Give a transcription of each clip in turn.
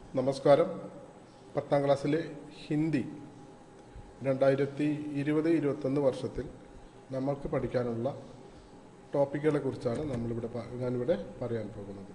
നമസ്കാരം പത്താം ക്ലാസ്സിലെ ഹിന്ദി രണ്ടായിരത്തി ഇരുപത് ഇരുപത്തൊന്ന് വർഷത്തിൽ നമ്മൾക്ക് പഠിക്കാനുള്ള ടോപ്പിക്കുകളെ കുറിച്ചാണ് നമ്മളിവിടെ പ- ഞാനിവിടെ പറയാൻ പോകുന്നത്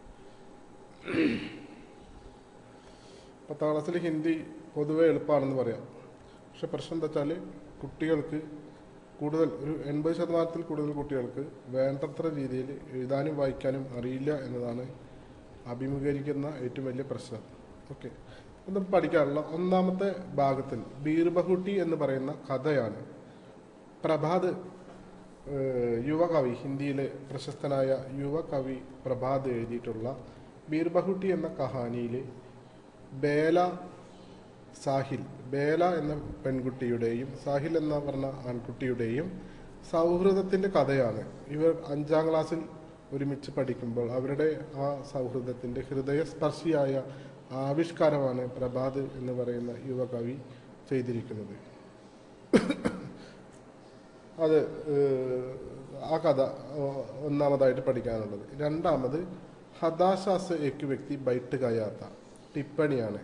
പത്താം ക്ലാസ്സിൽ ഹിന്ദി പൊതുവെ എളുപ്പമാണെന്ന് പറയാം പക്ഷെ പ്രശ്നം എന്താ വെച്ചാൽ കുട്ടികൾക്ക് കൂടുതൽ ഒരു എൺപത് ശതമാനത്തിൽ കൂടുതൽ കുട്ടികൾക്ക് വേണ്ടത്ര രീതിയിൽ എഴുതാനും വായിക്കാനും അറിയില്ല എന്നതാണ് അഭിമുഖീകരിക്കുന്ന ഏറ്റവും വലിയ പ്രശ്നം ഓക്കെ ഒന്ന് പഠിക്കാനുള്ള ഒന്നാമത്തെ ഭാഗത്തിൽ ബീർബഹുട്ടി എന്ന് പറയുന്ന കഥയാണ് പ്രഭാത് ഏഹ്, യുവകവി ഹിന്ദിയിലെ പ്രശസ്തനായ യുവകവി പ്രഭാത് എഴുതിയിട്ടുള്ള ബീർബഹുട്ടി എന്ന കഹാനിയിൽ ബേല സാഹിൽ ബേല എന്ന പെൺകുട്ടിയുടെയും സാഹിൽ എന്ന പറഞ്ഞ ആൺകുട്ടിയുടെയും സൗഹൃദത്തിന്റെ കഥയാണ് ഇവർ അഞ്ചാം ക്ലാസ്സിൽ ഒരുമിച്ച് പഠിക്കുമ്പോൾ അവരുടെ ആ സൗഹൃദത്തിന്റെ ഹൃദയസ്പർശിയായ ആവിഷ്കാരമാണ് പ്രഭാത് എന്ന് പറയുന്ന യുവകവി ചെയ്തിരിക്കുന്നത് അത് ഏഹ്, ആ കഥ ഏഹ്, ഒന്നാമതായിട്ട് പഠിക്കാനുള്ളത് രണ്ടാമത് ഹതാശാസ് എക്ക് വ്യക്തി ബൈട്ട് കയാത്ത ടിപ്പണിയാണ്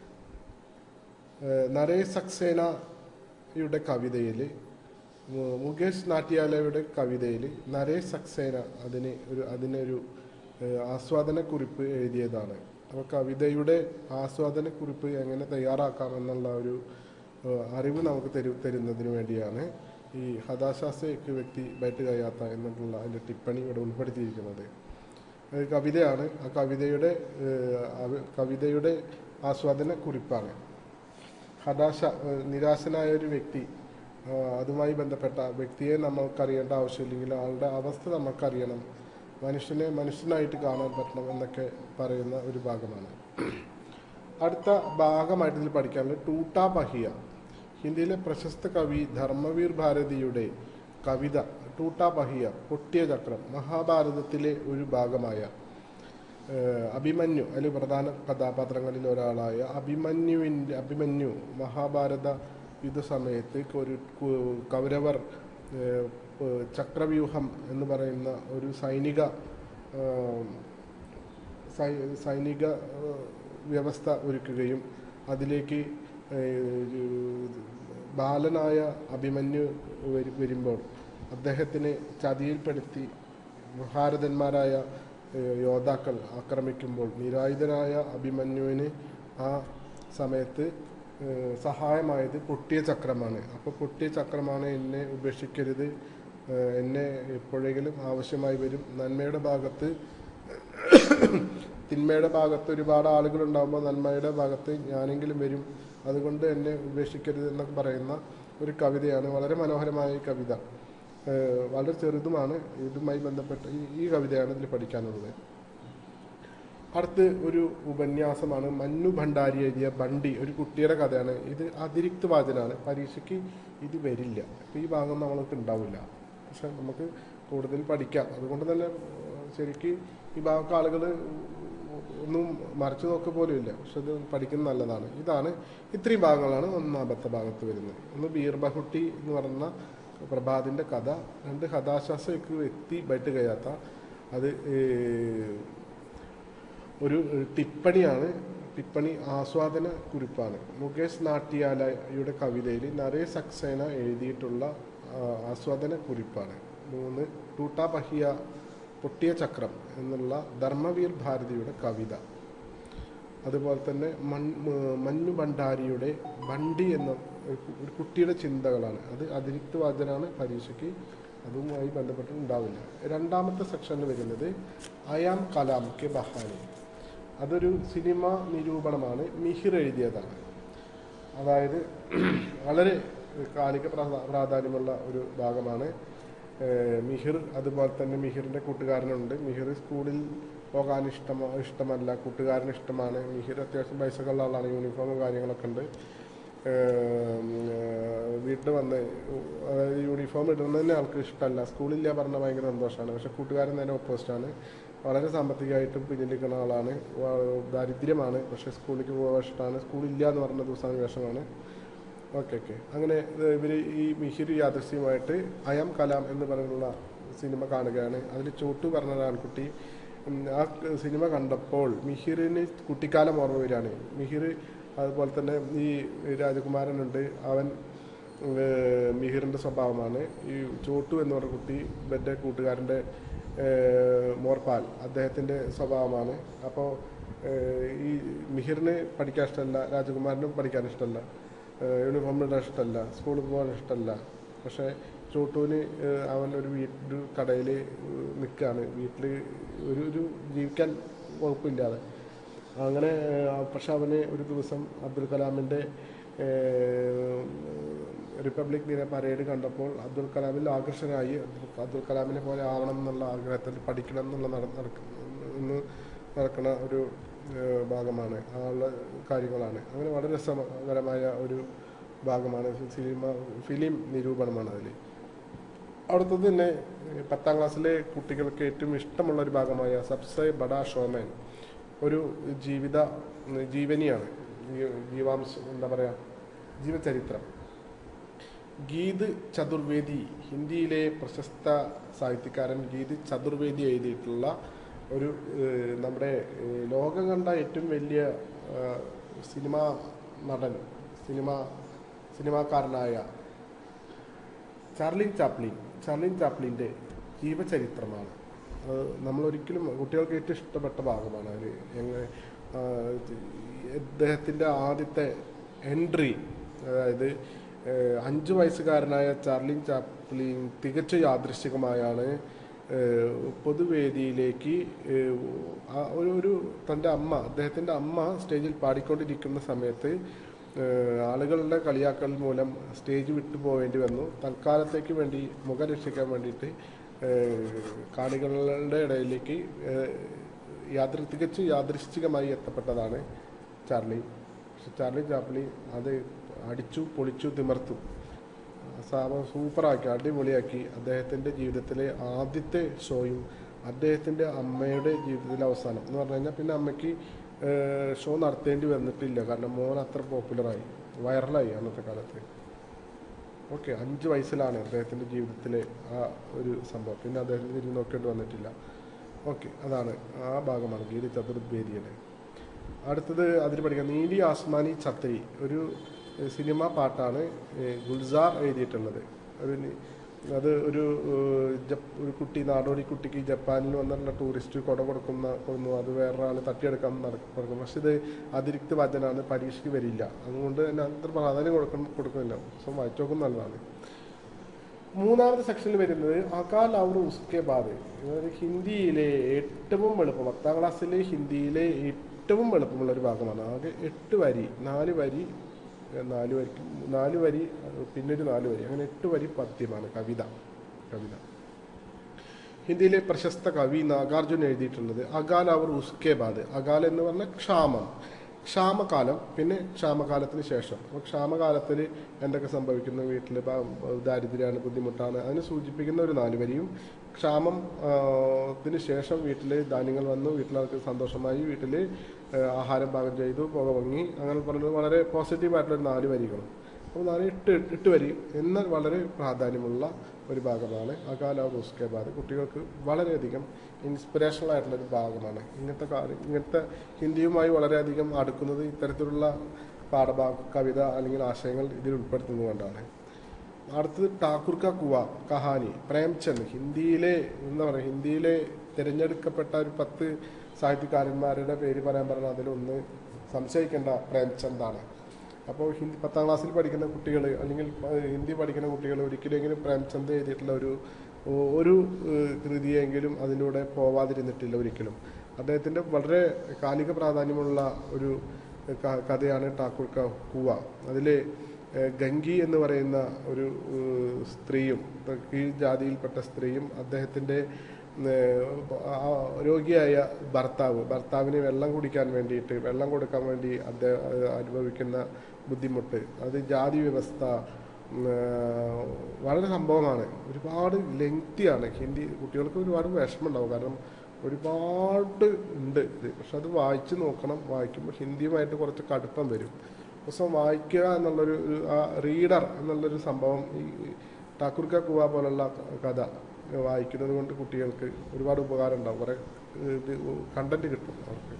ഏഹ്, നരേഷ് സക്സേനയുടെ കവിതയിൽ മുകേഷ് നാട്യാലയുടെ കവിതയിൽ നരേഷ് സക്സേന അതിന് ഒരു അതിനൊരു ഏഹ്, ആസ്വാദനക്കുറിപ്പ് എഴുതിയതാണ് അപ്പോൾ കവിതയുടെ ആസ്വാദനക്കുറിപ്പ് എങ്ങനെ തയ്യാറാക്കാം എന്നുള്ള ഒരു ഏഹ്, അറിവ് നമുക്ക് തരു തരുന്നതിന് വേണ്ടിയാണ് ഈ ഹതാശാസ്ത്രയ്ക്ക് വ്യക്തി ബൈറ്റ് കഴിയാത്ത എന്നുള്ള അതിൻ്റെ ടിപ്പണി ഇവിടെ ഉൾപ്പെടുത്തിയിരിക്കുന്നത് അത് കവിതയാണ് ആ കവിതയുടെ ഏഹ്, അവ- കവിതയുടെ ആസ്വാദന കുറിപ്പാണ് ഹതാശ ഏഹ്, നിരാശനായ ഒരു വ്യക്തി ആ, അതുമായി ബന്ധപ്പെട്ട വ്യക്തിയെ നമ്മൾക്കറിയേണ്ട ആവശ്യമില്ലെങ്കിൽ ആളുടെ അവസ്ഥ നമ്മൾക്കറിയണം മനുഷ്യനെ മനുഷ്യനായിട്ട് കാണാൻ പറ്റണം എന്നൊക്കെ പറയുന്ന ഒരു ഭാഗമാണ് അടുത്ത ഭാഗമായിട്ട് ഇതിൽ പഠിക്കാനുള്ളത് ടൂട്ടാ ബഹിയ ഹിന്ദിയിലെ പ്രശസ്ത കവി ധർമ്മവീർ ഭാരതിയുടെ കവിത ടൂട്ടാ ബഹിയ പൊട്ടിയ ചക്രം മഹാഭാരതത്തിലെ ഒരു ഭാഗമായ ഏഹ്, അഭിമന്യു അതിൽ പ്രധാന കഥാപാത്രങ്ങളിൽ ഒരാളായ അഭിമന്യുവിൻ്റെ അഭിമന്യു മഹാഭാരത യുദ്ധ സമയത്ത് ഒരു കു- കൗരവർ ഏഹ്, പ്- ചക്രവ്യൂഹം എന്ന് പറയുന്ന ഒരു സൈനിക ഏഹ്, സൈ- സൈനിക ഏഹ്, വ്യവസ്ഥ ഒരുക്കുകയും അതിലേക്ക് ഏഹ്, ഒരു ബാലനായ അഭിമന്യു വരു- വരുമ്പോൾ അദ്ദേഹത്തിനെ ചതിയിൽപ്പെടുത്തി ഭാരതന്മാരായ ഏഹ്, യോദ്ധാക്കൾ ആക്രമിക്കുമ്പോൾ നിരായുധനായ അഭിമന്യുവിന് ആ സമയത്ത് ഏഹ്, സഹായമായത് പൊട്ടിയ ചക്രമാണ് അപ്പോൾ പൊട്ടിയ ചക്രമാണ് എന്നെ ഉപേക്ഷിക്കരുത് ഏഹ്, എന്നെ എപ്പോഴെങ്കിലും ആവശ്യമായി വരും നന്മയുടെ ഭാഗത്ത് തിന്മയുടെ ഭാഗത്ത് ഒരുപാട് ആളുകൾ ഉണ്ടാകുമ്പോൾ നന്മയുടെ ഭാഗത്ത് ഞാനെങ്കിലും വരും അതുകൊണ്ട് എന്നെ ഉപേക്ഷിക്കരുത് എന്നൊക്കെ പറയുന്ന ഒരു കവിതയാണ് വളരെ മനോഹരമായ ഈ കവിത ഏഹ് വളരെ ചെറുതുമാണ് ഇതുമായി ബന്ധപ്പെട്ട ഈ ഈ കവിതയാണ് ഇതിൽ പഠിക്കാനുള്ളത് അടുത്ത് ഒരു ഉപന്യാസമാണ് മന്നു ഭണ്ഡാരി എഴുതിയ ബണ്ടി ഒരു കുട്ടിയുടെ കഥയാണ് ഇത് അതിരിക്ത് വാചനാണ് പരീക്ഷയ്ക്ക് ഇത് വരില്ല അപ്പോൾ ഈ ഭാഗം നമ്മൾക്ക് ഉണ്ടാവില്ല പക്ഷെ നമുക്ക് കൂടുതൽ പഠിക്കാം അതുകൊണ്ട് തന്നെ ഏഹ്, ശരിക്ക് ഈ ഭാഗമൊക്കെ ആളുകൾ ഒന്നും മറച്ചു നോക്കുക പോലും ഇല്ല പക്ഷെ ഇത് പഠിക്കുന്നത് നല്ലതാണ് ഇതാണ് ഇത്രയും ഭാഗങ്ങളാണ് ഒന്നാമത്തെ ഭാഗത്ത് വരുന്നത് ഒന്ന് ബീർബഹുട്ടി എന്ന് പറയുന്ന പ്രഭാതിൻ്റെ കഥ രണ്ട് ഹതാശ്വാസക്ക് വ്യക്തി ബൈട്ട് കഴിയാത്ത അത് ഏഹ്, ഒരു ഏഹ്, ടിപ്പണിയാണ് ടിപ്പണി ആസ്വാദന കുറിപ്പാണ് മുകേഷ് നാട്യാലയുടെ കവിതയിൽ നരേഷ് സക്സേന എഴുതിയിട്ടുള്ള ആ, ആസ്വാദന കുറിപ്പാണ് മൂന്ന് ടൂട്ടാ പഹിയ പൊട്ടിയ ചക്രം എന്നുള്ള ധർമ്മവീർ ഭാരതിയുടെ കവിത അതുപോലെ തന്നെ മൺ മ- മഞ്ഞു ഭണ്ഡാരിയുടെ ബണ്ടി എന്ന ഒരു കു- ഒരു കുട്ടിയുടെ ചിന്തകളാണ് അത് അതിരിക്ത് വാചനാണ് പരീക്ഷയ്ക്ക് അതുമായി ബന്ധപ്പെട്ട് ഉണ്ടാവില്ല രണ്ടാമത്തെ സെക്ഷനിൽ വരുന്നത് അയാം കലാം കെ ബഹാനി അതൊരു സിനിമ നിരൂപണമാണ് മിഹിർ എഴുതിയതാണ് അതായത് വളരെ കാലിക പ്രാ- പ്രാധാന്യമുള്ള ഒരു ഭാഗമാണ് ഏഹ് മിഹിർ അതുപോലെ തന്നെ മിഹിറിൻ്റെ കൂട്ടുകാരനുണ്ട് മിഹിർ സ്കൂളിൽ പോകാൻ ഇഷ്ടമ ഇഷ്ടമല്ല കൂട്ടുകാരന് ഇഷ്ടമാണ് മിഹിർ അത്യാവശ്യം പൈസകളുള്ള ആളാണ് യൂണിഫോമും കാര്യങ്ങളൊക്കെ ഉണ്ട് ഏഹ് വീട്ടിൽ വന്ന് അതായത് യൂണിഫോം ഇടുന്നത് തന്നെ ആൾക്ക് ഇഷ്ടമല്ല സ്കൂളില്ല പറഞ്ഞാൽ ഭയങ്കര സന്തോഷമാണ് പക്ഷെ കൂട്ടുകാരൻ നേരെ ഓപ്പോസിറ്റാണ് വളരെ സാമ്പത്തികമായിട്ടും പിന്നിൽ നിൽക്കുന്ന ആളാണ് വ- ദാരിദ്ര്യമാണ് പക്ഷെ സ്കൂളിലേക്ക് പോകാൻ ഇഷ്ടമാണ് സ്കൂളില്ല എന്ന് പറഞ്ഞ ദിവസമാണ് വിഷമാണ് ഓക്കെ ഓക്കെ അങ്ങനെ ഇവർ ഈ മിഹിർ യാദൃശ്യമായിട്ട് അയം കലാം എന്ന് പറയുന്ന സിനിമ കാണുകയാണ് അതിൽ ചോട്ടു പറഞ്ഞ ഒരു ആൺകുട്ടി ഉം, ആ ക- സിനിമ കണ്ടപ്പോൾ മിഹിറിന് കുട്ടിക്കാലം ഓർമ്മ വരികയാണ് മിഹിർ അതുപോലെ തന്നെ ഈ രാജകുമാരനുണ്ട് അവൻ ഏഹ്, മിഹിറിൻ്റെ സ്വഭാവമാണ് ഈ ചോട്ടു എന്ന് പറഞ്ഞ കുട്ടി ഇവൻ്റെ കൂട്ടുകാരൻ്റെ ഏഹ്, മോർപാൽ അദ്ദേഹത്തിൻ്റെ സ്വഭാവമാണ് അപ്പോൾ ഈ മിഹിറിന് പഠിക്കാൻ ഇഷ്ടമല്ല രാജകുമാരനും പഠിക്കാൻ ഇഷ്ടമല്ല ഏഹ്, യൂണിഫോം ഇടാൻ ഇഷ്ടമല്ല സ്കൂളിൽ പോകാൻ ഇഷ്ടമല്ല പക്ഷേ ചോട്ടുവിന് ഏഹ്, അവൻ ഒരു വീട്ടിൽ കടയിൽ നിൽക്കുകയാണ് വീട്ടിൽ ഒരു ഒരു ജീവിക്കാൻ വകുപ്പില്ലാതെ അങ്ങനെ ഏഹ്, പക്ഷെ അവന് ഒരു ദിവസം അബ്ദുൽ കലാമിൻ്റെ ഏഹ്, റിപ്പബ്ലിക് ദിന പരേഡ് കണ്ടപ്പോൾ അബ്ദുൽ കലാമിൽ ആകർഷകനായി അബ്ദുൽ കലാമിനെ പോലെ ആവണം എന്നുള്ള ആഗ്രഹത്തിൽ പഠിക്കണം എന്നുള്ള നട നടക്ക- ഇന്ന് നടക്കുന്ന ഒരു ഏഹ്, ഭാഗമാണ് അങ്ങനെയുള്ള കാര്യങ്ങളാണ് അങ്ങനെ വളരെ രസകരമായ ഒരു ഭാഗമാണ് സിനിമ ഫിലിം നിരൂപണമാണ് അതിൽ അവിടുത്തെ തന്നെ ഏഹ്, പത്താം ക്ലാസ്സിലെ കുട്ടികൾക്ക് ഏറ്റവും ഇഷ്ടമുള്ള ഒരു ഭാഗമായ സബ്സെ ബഡാ ഷോമാൻ ഒരു ജീവിത ഉം, ജീവനിയാണ് ജീ- ജീവാംശം എന്താ പറയുക ജീവചരിത്രം ഗീത് ചതുർവേദി ഹിന്ദിയിലെ പ്രശസ്ത സാഹിത്യകാരൻ ഗീത് ചതുർവേദി എഴുതിയിട്ടുള്ള ഒരു ഏഹ്, നമ്മുടെ ഏഹ്, ലോകം കണ്ട ഏറ്റവും വലിയ ഏഹ്, സിനിമാ നടൻ സിനിമ സിനിമാക്കാരനായ ചാർലിൻ ചാപ്ലിൻ ചാർലിൻ ചാപ്ലിൻ്റെ ജീവചരിത്രമാണ് അത് നമ്മളൊരിക്കലും കുട്ടികൾക്ക് ഏറ്റവും ഇഷ്ടപ്പെട്ട ഭാഗമാണ് അതിൽ എങ്ങനെ ആ, അദ്ദേഹത്തിൻ്റെ ആദ്യത്തെ എൻട്രി അതായത് ഏഹ്, അഞ്ച് വയസ്സുകാരനായ ചാർലിൻ ചാപ്ലിൻ തികച്ചും യാദൃശ്ചികമായാണ് ഏഹ്, പൊതുവേദിയിലേക്ക് ഏഹ്, ആ ഒരു ഒരു തൻ്റെ അമ്മ അദ്ദേഹത്തിൻ്റെ അമ്മ സ്റ്റേജിൽ പാടിക്കൊണ്ടിരിക്കുന്ന സമയത്ത് ഏഹ് ആളുകളുടെ കളിയാക്കൽ മൂലം സ്റ്റേജ് വിട്ടു പോവേണ്ടി വന്നു തൽക്കാലത്തേക്ക് വേണ്ടി മുഖം രക്ഷിക്കാൻ വേണ്ടിയിട്ട് ഏഹ് കാണികളുടെ ഇടയിലേക്ക് ഏഹ് യാദൃ തികച്ചും യാദൃശ്ചികമായി എത്തപ്പെട്ടതാണ് ചാർലി പക്ഷെ ചാർലി ചാപ്ലി അത് അടിച്ചു പൊളിച്ചു തിമർത്തു സാമ സൂപ്പറാക്കി അടിപൊളിയാക്കി അദ്ദേഹത്തിൻ്റെ ജീവിതത്തിലെ ആദ്യത്തെ ഷോയും അദ്ദേഹത്തിൻ്റെ അമ്മയുടെ ജീവിതത്തിലെ അവസാനം എന്ന് പറഞ്ഞു കഴിഞ്ഞാൽ പിന്നെ അമ്മയ്ക്ക് ഏഹ്, ഷോ നടത്തേണ്ടി വന്നിട്ടില്ല കാരണം മോൻ അത്ര പോപ്പുലറായി വൈറലായി അന്നത്തെ കാലത്ത് ഓക്കെ അഞ്ച് വയസ്സിലാണ് അദ്ദേഹത്തിൻ്റെ ജീവിതത്തിലെ ആ ഒരു സംഭവം പിന്നെ അദ്ദേഹത്തിന് തിരിഞ്ഞ് നോക്കേണ്ടി വന്നിട്ടില്ല ഓക്കെ അതാണ് ആ ഭാഗമാണ് ഗീതി ചതുർവേദിയുടെ അടുത്തത് അതിൽ പഠിക്കാം നീലി ആസ്മാനി ഛത്രി ഒരു ഏഹ്, സിനിമ പാട്ടാണ് ഏഹ്, ഗുൽസാർ എഴുതിയിട്ടുള്ളത് ഒരു നി- അത് ഒരു ഏഹ്, ജപ്പ് ഒരു കുട്ടി നാടോടി കുട്ടിക്ക് ജപ്പാനിൽ വന്നിട്ടുള്ള ടൂറിസ്റ്റ് കൊട കൊടുക്കുന്ന കൊടുക്കുന്നു അത് വേറൊരാൾ തട്ടിയെടുക്കാൻ നടക്കും കൊടുക്കും പക്ഷെ ഇത് അതിരിക്ത് വചനാണ് പരീക്ഷയ്ക്ക് വരില്ല അതുകൊണ്ട് തന്നെ അത്ര പ്രാധാന്യം കൊടുക്കണം കൊടുക്കുന്നില്ല സോ വായിച്ചു നോക്കുന്നത് നല്ലതാണ് മൂന്നാമത്തെ സെക്ഷനിൽ വരുന്നത് അകാൽ അവർ ഉസ്കെ ബാദ് അതായത് ഹിന്ദിയിലെ ഏറ്റവും എളുപ്പം പത്താം ക്ലാസ്സിലെ ഹിന്ദിയിലെ ഏറ്റവും എളുപ്പമുള്ള ഒരു ഭാഗമാണ് ആകെ എട്ട് വരി നാല് വരി ഏഹ് നാല് വരി നാല് വരി ഏഹ് പിന്നൊരു നാല് വരി അങ്ങനെ എട്ട് വരി പദ്യമാണ് കവിത കവിത ഹിന്ദിയിലെ പ്രശസ്ത കവി നാഗാർജുൻ എഴുതിയിട്ടുള്ളത് അകാൽ അവർ ഉസ്കെ ബാദ് അകാൽ എന്ന് പറഞ്ഞാൽ ക്ഷാമം ക്ഷാമകാലം പിന്നെ ക്ഷാമകാലത്തിന് ശേഷം അപ്പോൾ ക്ഷാമകാലത്തിൽ എന്തൊക്കെ സംഭവിക്കുന്നു വീട്ടിൽ ദാരിദ്ര്യമാണ് ബുദ്ധിമുട്ടാണ് അതിനെ സൂചിപ്പിക്കുന്ന ഒരു നാല് വരിയും ക്ഷാമം ആ, ത്തിന് ശേഷം വീട്ടിൽ ധാന്യങ്ങൾ വന്നു വീട്ടിലാൾക്ക് സന്തോഷമായി വീട്ടിൽ ആഹാരം പാകം ചെയ്തു പുക പൊങ്ങി അങ്ങനെ പറഞ്ഞത് വളരെ പോസിറ്റീവായിട്ടുള്ള ഒരു നാല് വരികളും അപ്പോൾ നാല് എട്ട് എട്ട് വരി എന്നാൽ വളരെ പ്രാധാന്യമുള്ള ഒരു ഭാഗമാണ് അകാല ഉസ്കെ ബാദ് കുട്ടികൾക്ക് വളരെയധികം ഇൻസ്പിറേഷണൽ ആയിട്ടുള്ള ഒരു ഭാഗമാണ് ഇങ്ങനത്തെ കാര്യം ഇങ്ങനത്തെ ഹിന്ദിയുമായി വളരെയധികം അടുക്കുന്നത് ഇത്തരത്തിലുള്ള പാഠഭാഗ കവിത അല്ലെങ്കിൽ ആശയങ്ങൾ ഇതിൽ ഉൾപ്പെടുത്തുന്നതുകൊണ്ടാണ് അടുത്തത് ഠാക്കൂർ കാ കുവ കഹാനി പ്രേംചന്ദ് ഹിന്ദിയിലെ എന്താ പറയുക ഹിന്ദിയിലെ തിരഞ്ഞെടുക്കപ്പെട്ട ഒരു പത്ത് സാഹിത്യകാരന്മാരുടെ പേര് പറയാൻ പറഞ്ഞാൽ അതിലൊന്ന് സംശയിക്കേണ്ട പ്രേംചന്ദാണ് അപ്പോൾ ഹിന്ദി പത്താം ക്ലാസ്സിൽ പഠിക്കുന്ന കുട്ടികൾ അല്ലെങ്കിൽ പ- ഹിന്ദി പഠിക്കുന്ന കുട്ടികൾ ഒരിക്കലെങ്കിലും പ്രേംചന്ദ് എഴുതിയിട്ടുള്ള ഒരു ഒ- ഒരു ഏഹ്, കൃതിയെങ്കിലും അതിലൂടെ പോവാതിരുന്നിട്ടില്ല ഒരിക്കലും അദ്ദേഹത്തിൻ്റെ വളരെ കാലിക പ്രാധാന്യമുള്ള ഒരു ക- കഥയാണ് ഠാക്കൂർ കാ കുവ അതിൽ ഗംഗി എന്ന് പറയുന്ന ഒരു ഏഹ്, സ്ത്രീയും കീഴ് ജാതിയിൽപ്പെട്ട സ്ത്രീയും അദ്ദേഹത്തിൻ്റെ ഏഹ്, ആ രോഗിയായ ഭർത്താവ് ഭർത്താവിന് വെള്ളം കുടിക്കാൻ വേണ്ടിയിട്ട് വെള്ളം കൊടുക്കാൻ വേണ്ടി അദ്ദേഹം അനുഭവിക്കുന്ന ബുദ്ധിമുട്ട് അത് ജാതി വ്യവസ്ഥ ഉം, ഏഹ്, വളരെ സംഭവമാണ് ഒരുപാട് ലെങ്തിയാണ് ഹിന്ദി കുട്ടികൾക്ക് ഒരുപാട് വിഷമമുണ്ടാവും കാരണം ഒരുപാട് ഉണ്ട് ഇത് പക്ഷെ അത് വായിച്ച് നോക്കണം വായിക്കുമ്പോൾ ഹിന്ദിയുമായിട്ട് കുറച്ച് കടുപ്പം വരും പുസ്തകം വായിക്കുക എന്നുള്ളൊരു ഒരു ആ റീഡർ എന്നുള്ളൊരു സംഭവം ഈ ഠാക്കൂർ കാ കുവ പോലുള്ള കഥ വായിക്കുന്നത് കൊണ്ട് കുട്ടികൾക്ക് ഒരുപാട് ഉപകാരം ഉണ്ടാവും കുറേ കണ്ടന്റ് കിട്ടും അവർക്ക്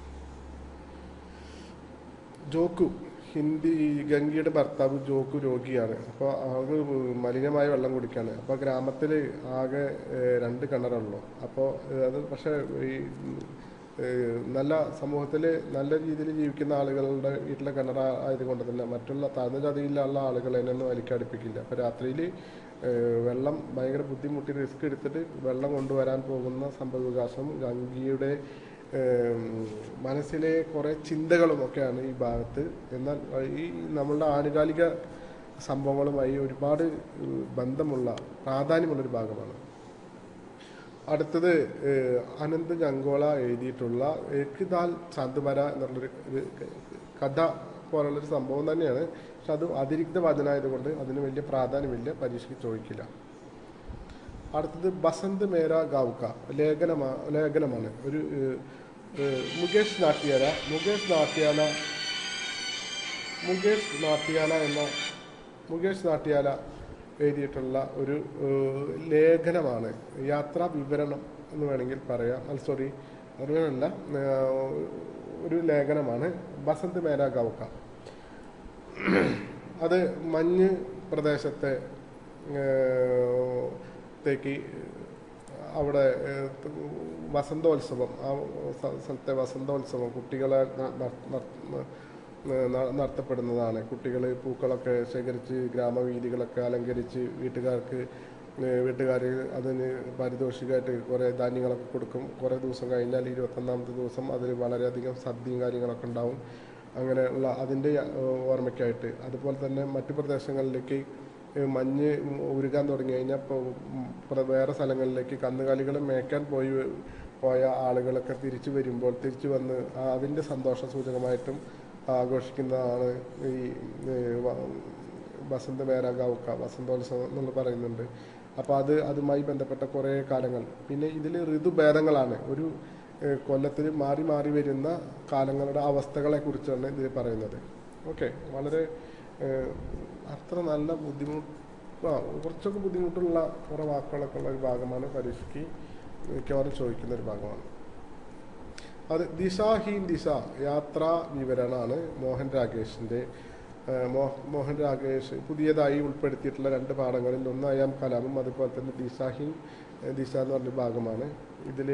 ജോക്കു ഹിന്ദി ഗംഗയുടെ ഭർത്താവ് ജോക്കു രോഗിയാണ് അപ്പോൾ ആൾക്ക് മലിനമായ വെള്ളം കുടിക്കാണ് അപ്പോൾ ഗ്രാമത്തിൽ ആകെ ഏഹ്, രണ്ട് കിണറുള്ളൂ അപ്പോൾ അത് പക്ഷേ ഈ ഏഹ്, നല്ല സമൂഹത്തിൽ നല്ല രീതിയിൽ ജീവിക്കുന്ന ആളുകളുടെ വീട്ടിലെ കിണർ ആയതുകൊണ്ട് തന്നെ മറ്റുള്ള താഴ്ന്ന ജാതിയിലുള്ള ആളുകളെ ഒന്നും വലിക്കടുപ്പിക്കില്ല അപ്പോൾ രാത്രിയിൽ വെള്ളം ഭയങ്കര ബുദ്ധിമുട്ടി റിസ്ക് എടുത്തിട്ട് വെള്ളം കൊണ്ടുവരാൻ പോകുന്ന സംഭവവികാസം ഗംഗയുടെ ഏം, മനസ്സിലെ കുറേ ചിന്തകളും ഒക്കെയാണ് ഈ ഭാഗത്ത് എന്നാൽ ഈ നമ്മളുടെ ആനുകാലിക സംഭവങ്ങളുമായി ഒരുപാട് ഏഹ്, ബന്ധമുള്ള പ്രാധാന്യമുള്ളൊരു ഭാഗമാണ് അടുത്തത് ഏഹ്, അനന്ത് ഗംഗോള എഴുതിയിട്ടുള്ള ഏക്കിദാൽ ചാന്തുമര എന്നുള്ളൊരു ഒരു കഥ പോലുള്ളൊരു സംഭവം തന്നെയാണ് പക്ഷെ അത് അതിരിക്ത വചനായതുകൊണ്ട് അതിന് വലിയ പ്രാധാന്യമില്ല പരീക്ഷയ്ക്ക് ചോദിക്കില്ല അടുത്തത് ബസന്ത് മേര ഗാവുക്ക ലേഖനമാ ലേഖനമാണ് ഒരു ഏഹ്, ഏഹ്, മുകേഷ് നാട്യാല മുകേഷ് നാട്യാല മുകേഷ് നാട്യാല എന്ന മുകേഷ് നാട്യാല എഴുതിയിട്ടുള്ള ഒരു ഏഹ്, ലേഖനമാണ് യാത്രാ വിവരണം എന്ന് വേണമെങ്കിൽ പറയാം അല്ല സോറി വിവരണമല്ല ഏഹ്, ഒരു ലേഖനമാണ് ബസന്ത് മേര ഗാവുക്ക അത് മഞ്ഞ് പ്രദേശത്തെ ഏഹ്, ത്തേക്ക് അവിടെ ഏഹ്, വസന്തോത്സവം ആ സ്ഥ- സ്ഥലത്തെ വസന്തോത്സവം കുട്ടികളെ ന- ന- ന- ന- നടത്തപ്പെടുന്നതാണ് കുട്ടികൾ പൂക്കളൊക്കെ ശേഖരിച്ച് ഗ്രാമവീഥികളൊക്കെ അലങ്കരിച്ച് വീട്ടുകാർക്ക് ഏഹ്, വീട്ടുകാർ അതിന് പാരിതോഷികമായിട്ട് കുറേ ധാന്യങ്ങളൊക്കെ കൊടുക്കും കുറേ ദിവസം കഴിഞ്ഞാൽ ഇരുപത്തൊന്നാമത്തെ ദിവസം അതിൽ വളരെയധികം സദ്യയും കാര്യങ്ങളൊക്കെ ഉണ്ടാവും അങ്ങനെയുള്ള അതിൻ്റെ ഏഹ്, ഓർമ്മയ്ക്കായിട്ട് അതുപോലെ തന്നെ മറ്റു പ്രദേശങ്ങളിലേക്ക് ഏഹ്, മഞ്ഞ് ഉരുകാൻ തുടങ്ങി കഴിഞ്ഞാൽ ഇപ്പോൾ വേറെ സ്ഥലങ്ങളിലേക്ക് കന്നുകാലികളെ മേയ്ക്കാൻ പോയി പോയ ആളുകളൊക്കെ തിരിച്ചു വരുമ്പോൾ തിരിച്ചു വന്ന് ആ അതിൻ്റെ സന്തോഷ സൂചകമായിട്ടും ആഘോഷിക്കുന്നതാണ് ഈ ഏഹ്, വ- വസന്ത മേരാഗാവുക്ക വസന്തോത്സവം എന്നുള്ള പറയുന്നുണ്ട് അപ്പോൾ അത് അതുമായി ബന്ധപ്പെട്ട കുറേ കാലങ്ങൾ പിന്നെ ഇതിൽ ഋതുഭേദങ്ങളാണ് ഒരു കൊല്ലത്തിൽ മാറി മാറി വരുന്ന കാലങ്ങളുടെ അവസ്ഥകളെ കുറിച്ചാണ് ഇതിൽ പറയുന്നത് ഓക്കെ വളരെ ഏഹ്, അത്ര നല്ല ബുദ്ധിമുട്ട് ആ കുറച്ചൊക്കെ ബുദ്ധിമുട്ടുള്ള കുറേ വാക്കുകളൊക്കെ ഉള്ള ഒരു ഭാഗമാണ് പരീക്ഷയ്ക്ക് മിക്കവാറും ചോദിക്കുന്ന ഒരു ഭാഗമാണ് അത് ദിശാഹീൻ ദിശ യാത്രാ വിവരണമാണ് മോഹൻ രാകേഷിൻ്റെ ഏഹ്, മോ- മോഹൻ രാകേഷ് പുതിയതായി ഉൾപ്പെടുത്തിയിട്ടുള്ള രണ്ട് പാഠങ്ങളിൽ ഒന്ന് അയാം കലാമും അതുപോലെ തന്നെ ദിശാഹീൻ ഏഹ്, ദിശ എന്ന് പറഞ്ഞ ഭാഗമാണ് ഇതിൽ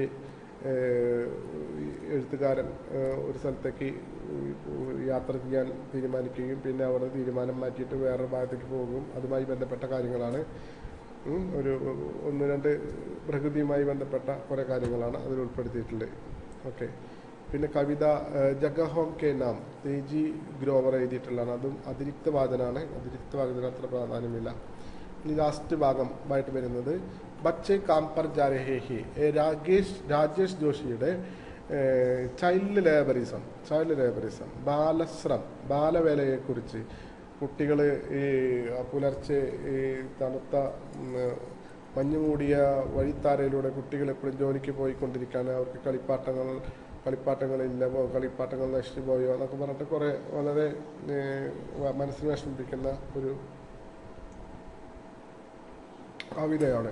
എഴുത്തുകാരൻ ഏഹ്, ഒരു സ്ഥലത്തേക്ക് യാത്ര ചെയ്യാൻ തീരുമാനിക്കുകയും പിന്നെ അവിടെ തീരുമാനം മാറ്റിയിട്ട് വേറെ ഭാഗത്തേക്ക് പോകും അതുമായി ബന്ധപ്പെട്ട കാര്യങ്ങളാണ് ഉം, ഒരു ഒന്ന് രണ്ട് പ്രകൃതിയുമായി ബന്ധപ്പെട്ട കുറേ കാര്യങ്ങളാണ് അതിൽ ഉൾപ്പെടുത്തിയിട്ടുള്ളത് ഓക്കെ പിന്നെ കവിത ഏഹ്, ജഗഹോം കെ നാം തേജി ഗ്രോവർ എഴുതിയിട്ടുള്ളതാണ് അതും അതിരിക്ത വാചനാണ് അതിരിക്ത വാചന അത്ര പ്രാധാന്യമില്ല ഇനി ലാസ്റ്റ് ഭാഗമായിട്ട് വരുന്നത് ബച്ചെ കാം പർ ജാ രഹേ ഹി ഏ രാകേഷ് രാജേഷ് ജോഷിയുടെ ചൈൽഡ് ലേബറിസം ചൈൽഡ് ലേബറിസം ബാലശ്രം ബാലവേലയെക്കുറിച്ച് കുട്ടികൾ ഈ പുലർച്ചെ ഈ തണുത്ത ഉം, മഞ്ഞു മൂടിയ വഴിത്താരയിലൂടെ കുട്ടികൾ എപ്പോഴും ജോലിക്ക് പോയിക്കൊണ്ടിരിക്കുകയാണ് അവർക്ക് കളിപ്പാട്ടങ്ങൾ കളിപ്പാട്ടങ്ങളില്ല പോ- കളിപ്പാട്ടങ്ങൾ നശിച്ചു പോയോ എന്നൊക്കെ പറഞ്ഞിട്ട് കുറേ വളരെ ഏഹ്, വ- മനസ്സിന് വിഷമിപ്പിക്കുന്ന ഒരു കവിതയാണ്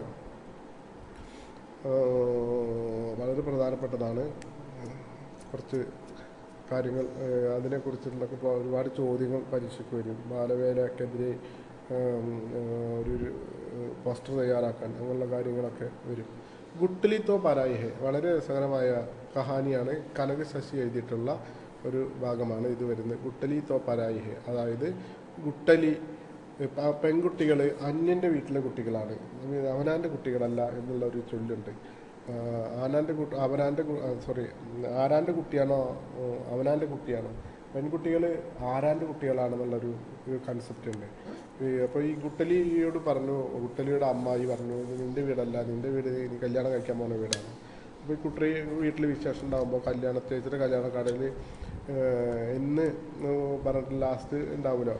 ഏഹ്, വളരെ പ്രധാനപ്പെട്ടതാണ് കുറച്ച് കാര്യങ്ങൾ ഏഹ്, അതിനെക്കുറിച്ചുള്ളൊക്കെ ഇപ്പോൾ ഒരുപാട് ചോദ്യങ്ങൾ പരീക്ഷയ്ക്ക് വരും ബാലവേലക്കെതിരെ ഏഹ്, ഏഹ്, ഒരു ഒരു പോസ്റ്റർ തയ്യാറാക്കാൻ അങ്ങനെയുള്ള കാര്യങ്ങളൊക്കെ വരും ഗുട്ടലി തോ പരായി ഹെ വളരെ രസകരമായ കഹാനിയാണ് കനക ശശി എഴുതിയിട്ടുള്ള ഒരു ഭാഗമാണ് ഇത് വരുന്നത് ഗുട്ടലി തോ പരായി ഹെ അതായത് ഗുട്ടലി പെൺകുട്ടികൾ അന്യൻ്റെ വീട്ടിലെ കുട്ടികളാണ് അവനാൻ്റെ കുട്ടികളല്ല എന്നുള്ള ഒരു ചൊല്ലുണ്ട് ആ, ആനാൻ്റെ കുട്ടി അവനാൻ്റെ സോറി ആരാൻ്റെ കുട്ടിയാണോ ഓ, അവനാൻ്റെ കുട്ടിയാണോ പെൺകുട്ടികൾ ആരാൻ്റെ കുട്ടികളാണെന്നുള്ളൊരു ഒരു കൺസെപ്റ്റ് ഉണ്ട് അപ്പോൾ ഈ കുട്ടലിയോട് പറഞ്ഞു കുട്ടലിയുടെ അമ്മായി പറഞ്ഞു ഇത് നിൻ്റെ വീടല്ല നിൻ്റെ വീട് നീ കല്യാണം കഴിക്കാൻ പോകുന്ന വീടാണ് അപ്പോൾ ഈ കുട്ടി വീട്ടിൽ വിശേഷം ഉണ്ടാകുമ്പോൾ കല്യാണ ചേച്ചിയുടെ കല്യാണ കടയിൽ എന്ന് പറഞ്ഞിട്ട് ലാസ്റ്റ് ഉണ്ടാവുമല്ലോ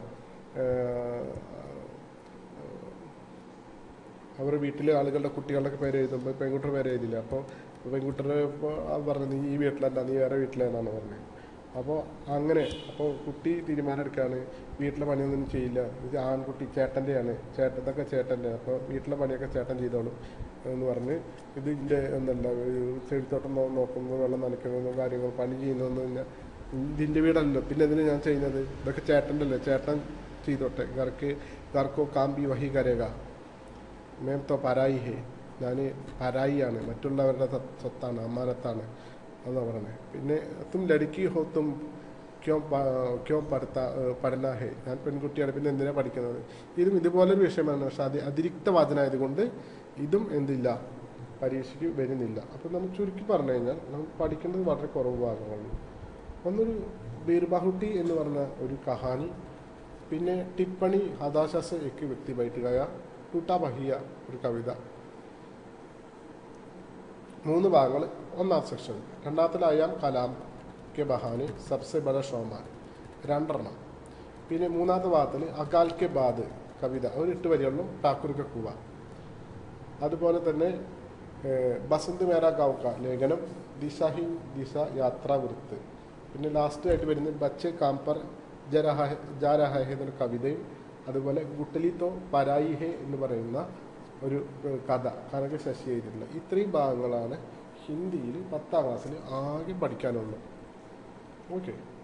അവരുടെ വീട്ടിലെ ആളുകളുടെ കുട്ടികളുടെ പേര് എഴുതുമ്പോൾ പെൺകുട്ടിയുടെ പേര് എഴുതില്ല അപ്പോൾ പെൺകുട്ടിയുടെ ഇപ്പോൾ അത് പറഞ്ഞു നീ ഈ വീട്ടിലല്ല നീ വേറെ വീട്ടിലെന്നാണ് പറഞ്ഞത് അപ്പോൾ അങ്ങനെ അപ്പോൾ കുട്ടി തീരുമാനമെടുക്കുകയാണ് വീട്ടിലെ പണിയൊന്നും ചെയ്യില്ല ഇത് ആൺകുട്ടി ചേട്ടൻ്റെയാണ് ചേട്ടൻ ഇതൊക്കെ ചേട്ടൻ്റെ അപ്പോൾ വീട്ടിലെ പണിയൊക്കെ ചേട്ടൻ ചെയ്തോളും എന്ന് പറഞ്ഞ് ഇതിൻ്റെ എന്തല്ല ചെടിത്തോട്ടം നോ- നോക്കുന്നത് വെള്ളം നനയ്ക്കുന്നത് കാര്യങ്ങൾ പണി ചെയ്യുന്നതെന്ന് കഴിഞ്ഞാൽ ഇതിൻ്റെ വീടല്ലല്ലോ പിന്നെ ഇതിന് ഞാൻ ചെയ്യുന്നത് ഇതൊക്കെ ചേട്ടൻ്റെ അല്ലേ ചേട്ടൻ ചെയ്തോട്ടെ ഗർക്ക് ഗർക്കോ കാമ്പി വഹി കരേക മേം തോ പരായി ഹേ ഞാൻ പരായിയാണ് മറ്റുള്ളവരുടെ സ്വ- സ്വത്താണ് അമ്മാനത്താണ് എന്നാ പറഞ്ഞത് പിന്നെ തും ലടുക്കി ഹോ തും ക്യോ പ- ക്യോ പഠിത്ത പഠന ഹേ ഞാൻ പെൺകുട്ടിയാണ് പിന്നെ എന്തിനാ പഠിക്കുന്നത് ഇതും ഇതുപോലൊരു വിഷയമാണ് പക്ഷെ അത് അതിരിക്ത വാചനായതുകൊണ്ട് ഇതും എന്തില്ല പരീക്ഷയ്ക്ക് വരുന്നില്ല അപ്പം നമുക്ക് ചുരുക്കി പറഞ്ഞു കഴിഞ്ഞാൽ നമുക്ക് പഠിക്കേണ്ടത് വളരെ കുറവ് ഭാഗങ്ങളുള്ളൂ ഒന്നൊരു ബീർബാഹുട്ടി എന്ന് പറഞ്ഞ ഒരു കഹാനി പിന്നെ ടിപ്പണി ഹതാശാസ് എക്ക് വ്യക്തി ബൈറ്റുകായ ടൂട്ടാ ബഹിയ ഒരു കവിത മൂന്ന് ഭാഗങ്ങൾ ഒന്നാം സെക്ഷൻ രണ്ടാമത്തിലായാം കലാം കെ ബഹാന് സബ്സെ ബഡ ഷോമാൻ രണ്ടെണ്ണം പിന്നെ മൂന്നാമത്തെ ഭാഗത്തിൽ അകാൽ കെ ബാദ് കവിത ഒരു എട്ട് വരികളിലും ഠാക്കൂർ കെ കുവ അതുപോലെ തന്നെ ഏഹ്, ബസന്ത് മേര ഗൗക്ക ലേഖനം ദിശ ഹി ദിശ യാത്രാവൃത്ത് പിന്നെ ലാസ്റ്റ് ആയിട്ട് വരുന്നത് ബച്ചെ കാംപർ ജരഹ ജാരഹ ഹെ എന്നൊരു കവിതയും അതുപോലെ ഗുട്ടലി തോ പരായി ഹെ എന്ന് പറയുന്ന ഒരു ഏഹ്, കഥ കനക ശശി എഴുതിയിട്ടുള്ള ഇത്രയും ഭാഗങ്ങളാണ് ഹിന്ദിയിൽ പത്താം ക്ലാസ്സിൽ ആകെ പഠിക്കാനുള്ളത് ഓക്കെ